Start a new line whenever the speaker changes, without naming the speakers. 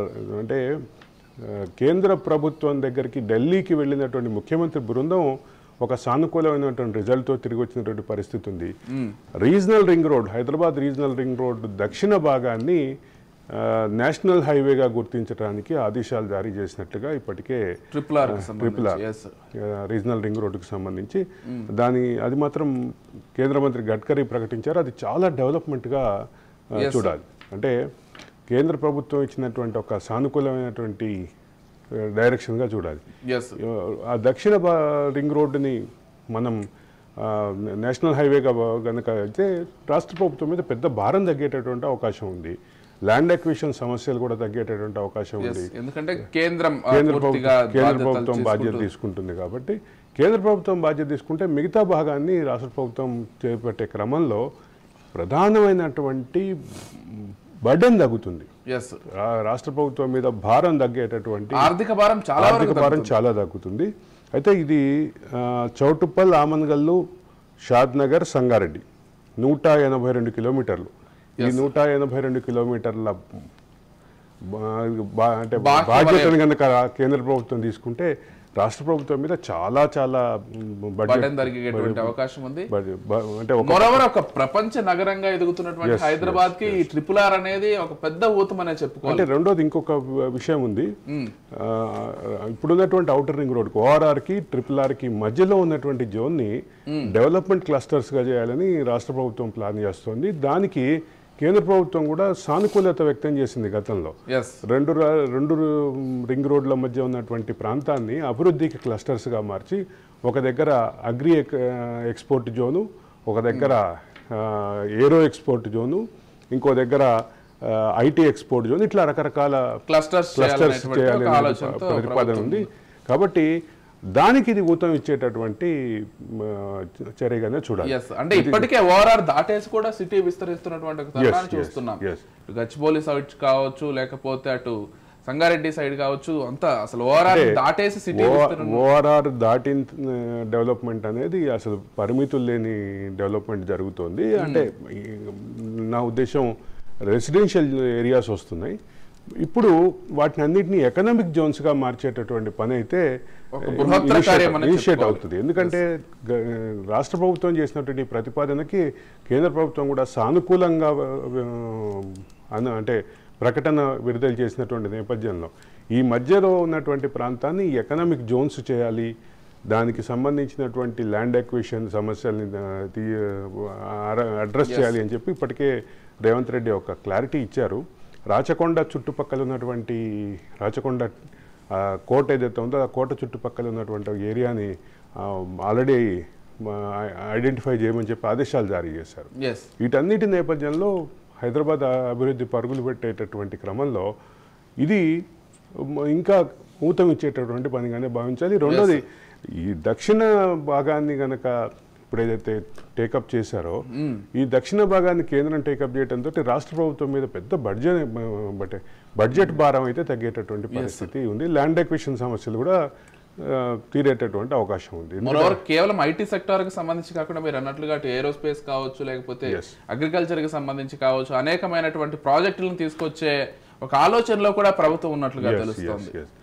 అంటే ఆ, కేంద్ర ప్రభుత్వం దగ్గరికి ఢిల్లీకి వెళ్ళినటువంటి ముఖ్యమంత్రి బృందం ఒక సానుకూలమైనటువంటి రిజల్ట్తో తిరిగి వచ్చినటువంటి పరిస్థితి ఉంది regional ring road Hyderabad regional ring road దక్షిణ భాగాన్ని ఆ, నేషనల్ హైవేగా గుర్తించడానికి ఆదేశాలు జారీ చేసినట్లుగా ఇప్పటికే
triple R
triple R
S
ఆ, రీజనల్ రింగ్ రోడ్డుకు సంబంధించి దాని అది మాత్రం కేంద్ర మంత్రి గడ్కరీ ప్రకటించారు అది చాలా డెవలప్మెంట్గా ఆ,
Yes, sir.
చూడాలి అంటే కేంద్ర ప్రభుత్వం ఇచ్చినటువంటి ఒక సానుకూలమైనటువంటి ఆ, డైరెక్షన్గా చూడాలి
ఎస్
ఆ దక్షిణ భా- రింగ్ రోడ్డుని మనం ఆ, నేషనల్ హైవేగా కనుక అయితే రాష్ట్ర ప్రభుత్వం మీద పెద్ద భారం తగ్గేటటువంటి అవకాశం ఉంది ల్యాండ్ అక్విజిషన్ సమస్యలు కూడా తగ్గేటటువంటి అవకాశం ఉంది
ఎందుకంటే కేంద్రం ఆ,
కేంద్ర
పూర్తిగా
ప్రభుత్వం కేంద్ర
బాధ్యతలు
ప్రభుత్వం బాధ్యత
తీసుకుంటుంది.
తీసుకుంటుంది కాబట్టి కేంద్ర ప్రభుత్వం బాధ్యత తీసుకుంటే మిగతా భాగాన్ని రాష్ట్ర ప్రభుత్వం చేపట్టే క్రమంలో ప్రధానమైనటువంటి బర్డెన్ తగ్గుతుంది
ఎస్
రా- రాష్ట్ర ప్రభుత్వం మీద భారం తగ్గేటటువంటి
ఆర్థిక భారం చాలా
ఆర్థిక
వరకు
భారం చాలా తగ్గుతుంది అయితే ఇది ఆ, చౌటుప్పల్ ఆమన్గల్లు షాద్ నగర్ సంగారెడ్డి నూట ఎనభై రెండు కిలోమీటర్లు ఈ నూట ఎనభై రెండు కిలోమీటర్ల బా- బా- అంటే
బాకీ
బాధ్యతను కనుక కేంద్ర ప్రభుత్వం తీసుకుంటే రాష్ట్ర ప్రభుత్వం మీద చాలా చాలా బడ్జెట్
బటన్ జరిగేటువంటి అవకాశం ఉంది
బడ్జెట్- బ- అంటే ఒక
మరోవర్ ఒక ప్రపంచ నగరంగా ఎదుగుతున్నటువంటి హైదరాబాద్ కి ట్రిపుల్ ఆర్ అనేది ఒక పెద్ద ఊతమనే చెప్పుకోవాలి
అంటే రెండోది ఇంకొక విషయం ఉంది ఆ, ఇప్పుడున్నటువంటి అవుటర్ రింగ్ రోడ్ ఓఆర్ఆర్ కి ట్రిపుల్ ఆర్ కి మధ్యలో ఉన్నటువంటి జోన్ ని డెవలప్మెంట్ క్లస్టర్స్ గా చేయాలని రాష్ట్ర ప్రభుత్వం ప్లాన్ చేస్తోంది దానికి కేంద్ర ప్రభుత్వం కూడా సానుకూలత వ్యక్తం చేసింది గతంలో
ఎస్
రెండు రా- రెండు రింగ్ రోడ్ల మధ్య ఉన్నటువంటి ప్రాంతాన్ని అభివృద్ధికి క్లస్టర్స్గా మార్చి ఒక దగ్గర అగ్రి ఎక్- ఎక్స్పోర్ట్ జోను ఒక దగ్గర ఆ, ఏరో ఎక్స్పోర్ట్ జోను ఇంకో దగ్గర ఆ, ఐటీ ఎక్స్పోర్ట్ జోన్ ఇట్లా రకరకాల
క్లస్టర్స్
క్లస్టర్స్
చేయాలనేటువంటి ఒక
చేయాలనే
ఆలోచనతో
ప్రతిపాదన
ప్రభుత్వం
ఉంది కాబట్టి దానికి ఇది ఊతం ఇచ్చేటటువంటి ఆ, చర్యగానే చూడాలి
ఎస్ అంటే ఇప్పటికే ఓఆర్ఆర్ దాటేసి కూడా సిటీ విస్తరిస్తున్నటువంటి ఒక తరుణాన్ని
yes,
చూస్తున్నాం
yes.
ఇటు గచ్చిబౌలి సైడ్ కావచ్చు లేకపోతే అటు సంగారెడ్డి సైడ్ కావచ్చు అంతా అసలు ఓఆర్ఆర్ దాటేసి సిటీ విస్తరణ
ఓఆర్ఆర్ దాటిన డెవలప్మెంట్ అనేది అసలు పరిమితులు లేని డెవలప్మెంట్ జరుగుతోంది అంటే ఈ నా ఉద్దేశం రెసిడెన్షియల్ ఏరియాస్ వస్తున్నాయి ఇప్పుడు వాటిని అన్నింటినీ ఎకనామిక్ జోన్స్గా మార్చేటటువంటి పని అయితే
ఒక బృహత్తర కార్యం అని
ఇనిషియేట్
చెప్పుకోవాలి.
అవుతుంది ఎందుకంటే గ- రాష్ట్ర ప్రభుత్వం చేసినటువంటి ఈ ప్రతిపాదనకి కేంద్ర ప్రభుత్వం కూడా సానుకూలంగా ఆ, అన- అంటే ప్రకటన విడుదల చేసినటువంటి నేపథ్యంలో ఈ మధ్యలో ఉన్నటువంటి ప్రాంతాన్ని ఎకనామిక్ జోన్స్ చేయాలి దానికి సంబంధించినటువంటి ల్యాండ్ ఎక్విషన్ సమస్యల్ని ఆ, తీ- ఆ, అడ్రస్ చేయాలి అని చెప్పి ఇప్పటికే రేవంత్ రెడ్డి ఒక క్లారిటీ ఇచ్చారు రాచకొండ చుట్టుపక్కల ఉన్నటువంటి రాచకొండ ఆ, కోట ఏదైతే ఉందో ఆ కోట చుట్టుపక్కల ఉన్నటువంటి ఏరియాని ఆల్రెడీ ఐడెంటిఫై చేయమని చెప్పి ఆదేశాలు జారీ చేశారు
ఎస్
వీటన్నిటి నేపథ్యంలో హైదరాబాద్ అభివృద్ధి పరుగులు పెట్టేటటువంటి క్రమంలో ఇది మ- ఇంకా ఊతం ఇచ్చేటటువంటి పనిగానే భావించాలి రెండోది ఈ దక్షిణ భాగాన్ని గనక ఇప్పుడు ఏదైతే టేకప్ చేశారో ఈ దక్షిణ భాగాన్ని కేంద్రం టేకప్ చేయడంతో రాష్ట్ర ప్రభుత్వం మీద పెద్ద బడ్జెట్ బట్ బడ్జెట్ భారం అయితే తగ్గేటటువంటి పరిస్థితి ఉంది ల్యాండ్ ఎక్విషన్ సమస్యలు కూడా ఆ, తీరేటటువంటి అవకాశం ఉంది
మరోవర్ కేవలం ఐటీ సెక్టార్ కి సంబంధించి కాకుండా మీరు అన్నట్లుగా అటు ఏరోస్పేస్ కావచ్చు లేకపోతే
Yes.
అగ్రికల్చర్ కి సంబంధించి కావచ్చు అనేకమైనటువంటి ప్రాజెక్టులను తీసుకొచ్చే ఒక ఆలోచనలో కూడా ప్రభుత్వం ఉన్నట్లుగా
Yes, yes,
తెలుస్తోంది
yes.